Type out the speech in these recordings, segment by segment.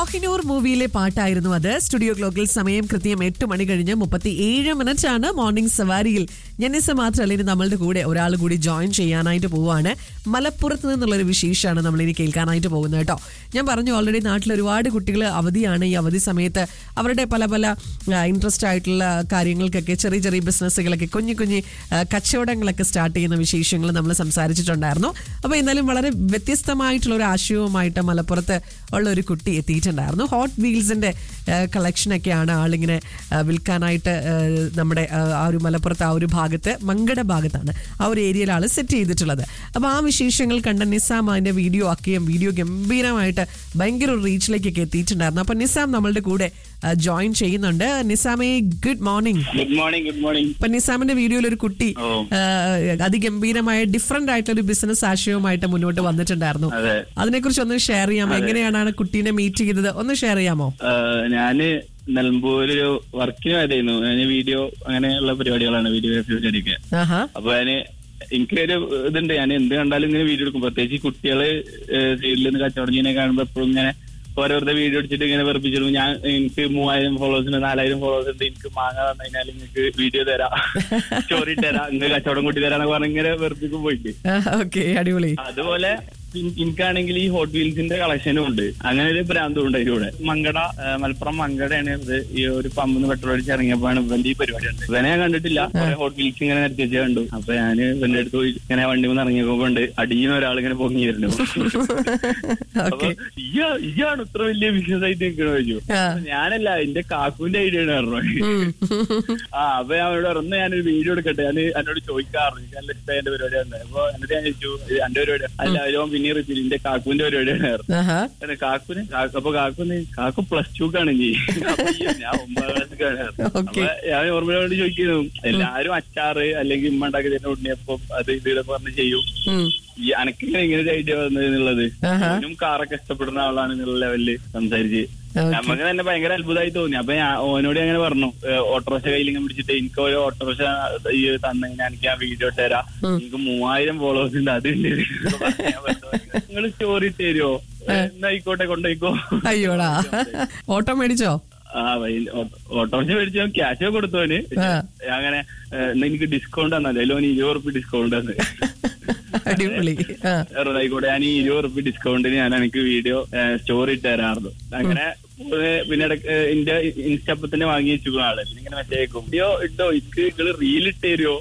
കോഹിനൂർ മൂവിയിലെ പാട്ടായിരുന്നു അത് സ്റ്റുഡിയോ ക്ലോക്കിൽ സമയം കൃത്യം എട്ട് മണി കഴിഞ്ഞ് മുപ്പത്തി ഏഴ് മിനിറ്റ് ആണ് മോർണിംഗ് സവാരിയിൽ ജനിസ മാത്രമല്ല ഇനി നമ്മളുടെ കൂടെ ഒരാൾ കൂടി ജോയിൻ ചെയ്യാനായിട്ട് പോവാണ് മലപ്പുറത്ത് നിന്നുള്ളൊരു വിശേഷമാണ് നമ്മൾ ഇനി കേൾക്കാനായിട്ട് പോകുന്നത് കേട്ടോ ഞാൻ പറഞ്ഞു ഓൾറെഡി നാട്ടിൽ ഒരുപാട് കുട്ടികൾ അവധിയാണ് ഈ അവധി സമയത്ത് അവരുടെ പല പല ഇൻട്രസ്റ്റ് ആയിട്ടുള്ള കാര്യങ്ങൾക്കൊക്കെ ചെറിയ ചെറിയ ബിസിനസ്സുകളൊക്കെ കുഞ്ഞു കുഞ്ഞു ആ, കച്ചവടങ്ങളൊക്കെ സ്റ്റാർട്ട് ചെയ്യുന്ന വിശേഷങ്ങൾ നമ്മൾ സംസാരിച്ചിട്ടുണ്ടായിരുന്നു അപ്പോൾ എന്നാലും വളരെ വ്യത്യസ്തമായിട്ടുള്ള ഒരു ആശയവുമായിട്ട് മലപ്പുറത്ത് ഉള്ള ഒരു കുട്ടി എത്തിയിട്ടുണ്ടായിരുന്നു ഹോട്ട് വീൽസിന്റെ കളക്ഷനൊക്കെയാണ് ആളിങ്ങനെ ആ, വിൽക്കാനായിട്ട് ആ, നമ്മുടെ ആ, ആ ഒരു മലപ്പുറത്ത് ആ ഒരു ഭാഗത്ത് മങ്കട ഭാഗത്താണ് ആ ഒരു ഏരിയയിൽ ആൾ സെറ്റ് ചെയ്തിട്ടുള്ളത് അപ്പോൾ ആ വിശേഷങ്ങൾ കണ്ട നിസാം അതിന്റെ വീഡിയോ ആക്കുകയും വീഡിയോ ഗംഭീരമായിട്ട് ഭയങ്കര ഒരു റീച്ചിലേക്കൊക്കെ എത്തിയിട്ടുണ്ടായിരുന്നു അപ്പോൾ നിസാം നമ്മളുടെ കൂടെ ജോയിൻ ചെയ്യുന്നുണ്ട് നിസാമേ good morning good morning good morning ഇപ്പൊ നിസാമിന്റെ വീഡിയോയിൽ ഒരു കുട്ടി ഓ. ആ, അതിഗംഭീരമായ ഡിഫറെന്റ് ആയിട്ടുള്ള ഒരു ബിസിനസ് ആശയവുമായിട്ട് മുന്നോട്ട് വന്നിട്ടുണ്ടായിരുന്നു അതെ അതിനെക്കുറിച്ച് ഒന്ന് ഷെയർ ചെയ്യാമോ എങ്ങനെയാണ് ആ കുട്ടീനെ മീറ്റ് ചെയ്തത് ഒന്ന് ഷെയർ ചെയ്യാമോ ആഹ് ഞാന് നിലമ്പൂര് ഒരു വർക്കിന് പോയതായിരുന്നു ഞാന് വീഡിയോ അങ്ങനെയുള്ള പരിപാടികളാണ് വീഡിയോഗ്രാഫി പരിപാടിയൊക്കെ ആഹാ അപ്പൊ ഞാന് എനിക്കൊരു ഇതുണ്ട് ഞാൻ എന്ത് കണ്ടാലും ഇങ്ങനെ വീഡിയോ എടുക്കും പ്രത്യേകിച്ച് ഈ കുട്ടികള് സൈഡിൽ നിന്ന് കച്ചവടം ചെയ്യുന്ന കാണുമ്പോ എപ്പോഴും ഇങ്ങനെ ഓരോരുത്തർ വീഡിയോ എടുത്തിട്ട് ഇങ്ങനെ വെറുപ്പിച്ചിടും ഞാൻ എനിക്ക് മൂവായിരം ഫോളോവേഴ്സ് ഉണ്ട് നാലായിരം ഫോളോവേഴ്സ് ഉണ്ട് എനിക്ക് മാങ്ങ തന്നു കഴിഞ്ഞാൽ നിങ്ങൾക്ക് വീഡിയോ തരാം സ്റ്റോറി തരാം നിങ്ങൾക്ക് കച്ചവടം കൂട്ടി തരാന്നൊക്കെ പറഞ്ഞ് ഇങ്ങനെ വെറുപ്പിക്കും പോയിട്ട് ഓക്കെ അടിപൊളി അതുപോലെ എൻ- എനിക്കാണെങ്കിൽ ഈ ഹോട്ട് വീൽസിന്റെ കളക്ഷനും ഉണ്ട് അങ്ങനെ ഒരു ഭ്രാന്തും ഉണ്ട് അതിലൂടെ മങ്കട ആ, മലപ്പുറം മങ്കടയാണ് ഇത് ഈ ഒരു പമ്പിന്ന് പെട്രോൾ അടിച്ച് ഇറങ്ങിയപ്പോഴാണ് ഇവന്റെ ഈ പരിപാടി ഉണ്ട് ഇവനെ ഞാൻ കണ്ടിട്ടില്ല കുറെ ഹോട്ട് വീൽസ് ഇങ്ങനെ നിരത്തി വെച്ച് കണ്ടു അപ്പൊ ഞാൻ ഇവന്റെ അടുത്ത് പോയി ഇങ്ങനെ വണ്ടി നിന്ന് ഇറങ്ങിയപ്പോ ഉണ്ട് അടിയുന്ന ഒരാൾ ഇങ്ങനെ പൊങ്ങി വരുന്നു അപ്പൊ ഓക്കെ ഇയ്യാ ഇയ്യാണ് ഇത്ര വലിയ ബിസിനസ് ആയിട്ട് നിൽക്കണോ ചോദിച്ചു ആ. അപ്പൊ ഞാനല്ല എന്റെ കാക്കുവിന്റെ ഐഡിയ ആണ് പറഞ്ഞു ആ അപ്പൊ ഞാൻ അവരോട് പറഞ്ഞു ഞാനൊരു വീഡിയോ എടുക്കട്ടെ ഞാൻ എന്നോട് ചോദിക്കാറുണ്ട് എനിക്ക് നല്ല ഇഷ്ടമായ എന്റെ പരിപാടിയാണ് അപ്പൊ എന്നിട്ട് ഞാൻ ചോദിച്ചു "ഇത് എന്റെ പരിപാടി അല്ല അവൻ പിന്നെ റിപ്പീറ്റ് എന്റെ കാക്കുവിന്റെ പരിപാടിയാണ് പറഞ്ഞു. ആഹാ അല്ല, കാക്കുന് കാക്കു- അപ്പൊ കാക്കുന് കാക്കു പ്ലസ് ടു കാണെങ്കിൽ ഞാൻ ഒമ്പതാം ക്ലാസ്സിലാണ് Okay. അപ്പൊ ഞാൻ ഓർമ്മയോട് ചോദിക്കുന്നു എല്ലാരും അച്ചാറ് അല്ലെങ്കിൽ ഉമ്മ ഉണ്ടാക്കി തന്നെ ഉണ്ണിയപ്പം അത് ഇത് ഇതൊക്കെ പറഞ്ഞ് ചെയ്യും ഉം. ഈ അനക്കിങ്ങനെ ഇങ്ങനെ ഒരു ഐഡിയ വന്നത് എന്നുള്ളത് ആഹാ. ഞാനും കാറൊക്കെ ഇഷ്ടപ്പെടുന്ന ആളാണ് എന്നുള്ള ലെവലില് സംസാരിച്ച് Okay. നമുക്ക് തന്നെ ഭയങ്കര അത്ഭുതമായി തോന്നി അപ്പൊ ഞാൻ ഓനോട് അങ്ങനെ പറഞ്ഞു ഓട്ടോറിക്ഷ കയ്യിൽ ഇങ്ങനെ പിടിച്ചിട്ട് എനിക്ക് ഒരു ഓട്ടോറിക്ഷ ഈ തന്നതിന് എനിക്ക് ആ വീഡിയോ തരാം എനിക്ക് മൂവായിരം ഫോളോവേഴ്സ് ഉണ്ട് അതുണ്ട് നിങ്ങൾ സ്റ്റോറി തരുമോ എന്നായിക്കോട്ടെ കൊണ്ടുപോയിക്കോ അയ്യോടാ ഓട്ടോ മേടിച്ചോ ആ വൈ- ഓ- ഓട്ടോറിക്ഷ മേടിച്ച് ഞാൻ ക്യാഷ് കൊടുത്തോന് ആ. ഞാൻ അങ്ങനെ ഏ, എന്നാ എനിക്ക് ഡിസ്കൗണ്ട് തന്നല്ലേ അതിൽ ഓന് ഇരുപത് റുപ്യ ഡിസ്കൗണ്ട് തന്നു അടിപൊളി ആ ആയിക്കോട്ടെ ഞാൻ ഈ ഇരുപത് റുപ്യ ഡിസ്കൗണ്ടിന് ഞാൻ എനിക്ക് വീഡിയോ സ്റ്റോറി ഇട്ട് തരാറുണ്ട് അങ്ങനെ ഏ, പിന്നെ ഇടയ്ക്ക് എന്റെ ഇൻസ്റ്റപ്പത്തിന് വാങ്ങി വെച്ചു ആള് പിന്നെ ഇങ്ങനെ മെസ്സേജ് അയക്കും വീഡിയോ ഇട്ടോ ഇക്ക് നിങ്ങള് റീൽ ഇട്ട് തരുമോ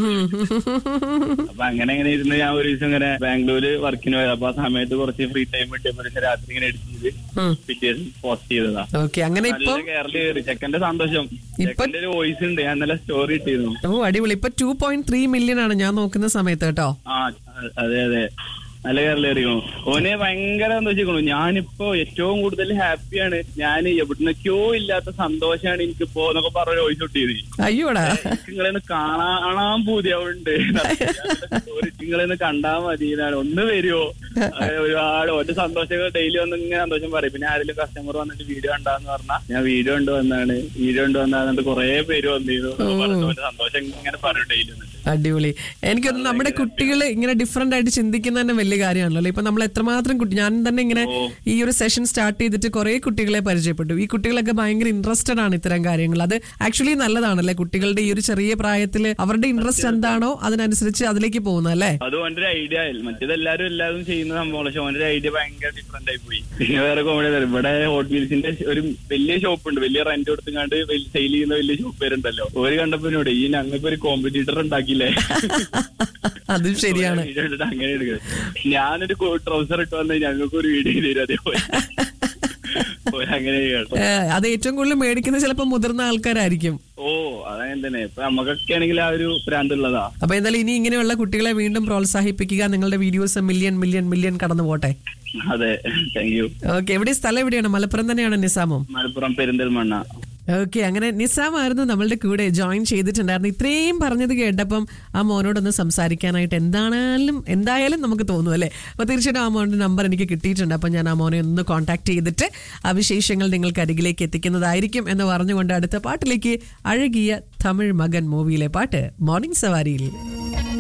അപ്പൊ അങ്ങനെ ഇങ്ങനെ ഇരുന്ന് ഞാൻ ഒരു ദിവസം ഇങ്ങനെ ബാംഗ്ലൂര് വർക്കിന് പോയത് അപ്പൊ ആ സമയത്ത് കുറച്ച് ഫ്രീ ടൈം കിട്ടിയപ്പോ ഒരു രാത്രി ഇങ്ങനെ എഡിറ്റ് ചെയ്ത് ഉം. പിറ്റേ ദിവസം പോസ്റ്റ് ചെയ്തതാ ഓക്കെ അങ്ങനെ നല്ല ഇപ്പൊ കേരള കയറി ചെക്കന്റെ സന്തോഷം ഇപ്പൊ- ചെക്കന്റെ ഒരു വോയിസ് ഉണ്ട് ഞാൻ നല്ല സ്റ്റോറി ഇട്ടിരുന്നു ഓ അടിപൊളി ഇപ്പൊ ടു പോയിന്റ് ത്രീ മില്യൺ ആണ് ഞാൻ നോക്കുന്ന സമയത്ത് കേട്ടോ ആ അ- അതെ അതെ നല്ല കേരള അറിയണു ഓനെ ഭയങ്കര സന്തോഷിക്കണു ഞാനിപ്പോ ഏറ്റവും കൂടുതൽ ഹാപ്പിയാണ് ഞാൻ എവിടുന്നൊക്കെയോ ഇല്ലാത്ത സന്തോഷാണ് എനിക്കിപ്പോ എന്നൊക്കെ പറഞ്ഞ വോയിസ് ഇട്ടിയത് അയ്യോടാ എനിക്ക് നിങ്ങളെന്ന് കാണാൻ പൂതിയാവുണ്ട് നിങ്ങളെന്ന് കണ്ടാ മതി എന്നാണ് ഒന്ന് വരുമോ അങ്ങനെ ഒരുപാട് ഒരു സന്തോഷങ്ങൾ ഡെയിലി വന്ന് ഇങ്ങനെ സന്തോഷം പറയും പിന്നെ ആരെങ്കിലും കസ്റ്റമർ വന്നിട്ട് വീഡിയോ കണ്ടാന്ന് പറഞ്ഞാൽ ഞാൻ വീഡിയോ കണ്ടു വന്നാണ് വീഡിയോ കണ്ടു വന്നാന്നിട്ട് കുറെ പേര് വന്നിരുന്നു പറഞ്ഞിട്ട് ഒരു സന്തോഷം ഇങ്ങനെ പറയും ഡെയിലി വന്നിട്ട് അടിപൊളി എനിക്കൊന്ന് നമ്മുടെ കുട്ടികൾ ഇങ്ങനെ ഡിഫറെന്റ് ആയിട്ട് ചിന്തിക്കുന്ന തന്നെ വലിയ കാര്യമാണല്ലോ ഇപ്പൊ നമ്മൾ എത്രമാത്രം കുട്ടി ഞാൻ തന്നെ ഇങ്ങനെ ഈ ഒരു സെഷൻ സ്റ്റാർട്ട് ചെയ്തിട്ട് കുറെ കുട്ടികളെ പരിചയപ്പെട്ടു ഈ കുട്ടികളൊക്കെ ഭയങ്കര ഇൻട്രസ്റ്റഡ് ആണ് ഇത്തരം കാര്യങ്ങൾ അത് ആക്ച്വലി നല്ലതാണല്ലേ കുട്ടികളുടെ ഈ ഒരു ചെറിയ പ്രായത്തിൽ അവരുടെ ഇൻട്രസ്റ്റ് എന്താണോ അതിനനുസരിച്ച് അതിലേക്ക് പോകുന്നത് അല്ലേ അത് ഓൻ്റെ ഒരു ഐഡിയ ആയാലും മറ്റേത് എല്ലാവരും എല്ലാവരും ചെയ്യുന്ന സംഭവം പക്ഷെ ഓൻ്റെ ഒരു ഐഡിയ ഭയങ്കര ഡിഫറെന്റ് ആയി പോയി പിന്നെ വേറെ കോമഡി ഇവിടെ ഹോട്ട് വീൽസിന്റെ ഒരു വലിയ ഷോപ്പ് ഉണ്ട് വലിയ റെന്റ് കൊടുത്തുകൊണ്ട് സെയിൽ ചെയ്യുന്ന വലിയ ഷോപ്പ് പേരുണ്ടല്ലോ ഒരു കണ്ടപ്പോ എന്നോട് ഈ ഞങ്ങൾക്ക് ഒരു കോമ്പറ്റീറ്റർ ഉണ്ടാക്കിയില്ലേ അതും ശരിയാണ് വീഡിയോ എടുത്തിട്ട് അങ്ങനെ എടുക്കുന്നത് ഞാനൊരു ട്രൗസർ ഇട്ട് വന്നാൽ ഞങ്ങൾക്ക് ഒരു വീഡിയോ തരും അതേപോലെ ഓര് അങ്ങനെ കേട്ടോ ഏ, അത് ഏറ്റവും കൂടുതൽ മേടിക്കുന്നത് ചിലപ്പോൾ മുതിർന്ന ആൾക്കാരായിരിക്കും ഓ അതങ്ങനെ തന്നെ ഇപ്പൊ നമുക്കൊക്കെ ആണെങ്കിൽ ആ ഒരു ഭ്രാന്ത് ഉള്ളതാ അപ്പൊ എന്തായാലും ഇനി ഇങ്ങനെയുള്ള കുട്ടികളെ വീണ്ടും പ്രോത്സാഹിപ്പിക്കുക നിങ്ങളുടെ വീഡിയോസ് മില്യൺ മില്യൺ മില്യൺ കടന്നു പോട്ടെ അതെ താങ്ക് യു ഓക്കെ എവിടെ സ്ഥലം എവിടെയാണ് മലപ്പുറം തന്നെയാണ് നിസാമും മലപ്പുറം പെരിന്തൽമണ്ണ ഓക്കെ അങ്ങനെ നിസാം ആയിരുന്നു നമ്മളുടെ കൂടെ ജോയിൻ ചെയ്തിട്ടുണ്ടായിരുന്നു ഇത്രയും പറഞ്ഞത് കേട്ടപ്പം ആ മോനോടൊന്ന് സംസാരിക്കാനായിട്ട് എന്താണേലും എന്തായാലും നമുക്ക് തോന്നും അല്ലേ അപ്പോൾ തീർച്ചയായിട്ടും ആ മോൻ്റെ നമ്പർ എനിക്ക് കിട്ടിയിട്ടുണ്ട് അപ്പം ഞാൻ ആ മോനെ ഒന്ന് കോൺടാക്ട് ചെയ്തിട്ട് ആ വിശേഷങ്ങൾ നിങ്ങൾക്ക് അരികിലേക്ക് എത്തിക്കുന്നതായിരിക്കും എന്ന് പറഞ്ഞുകൊണ്ട് അടുത്ത പാട്ടിലേക്ക് അഴകിയ തമിഴ് മകൻ മൂവിയിലെ പാട്ട് മോർണിംഗ് സവാരിയിൽ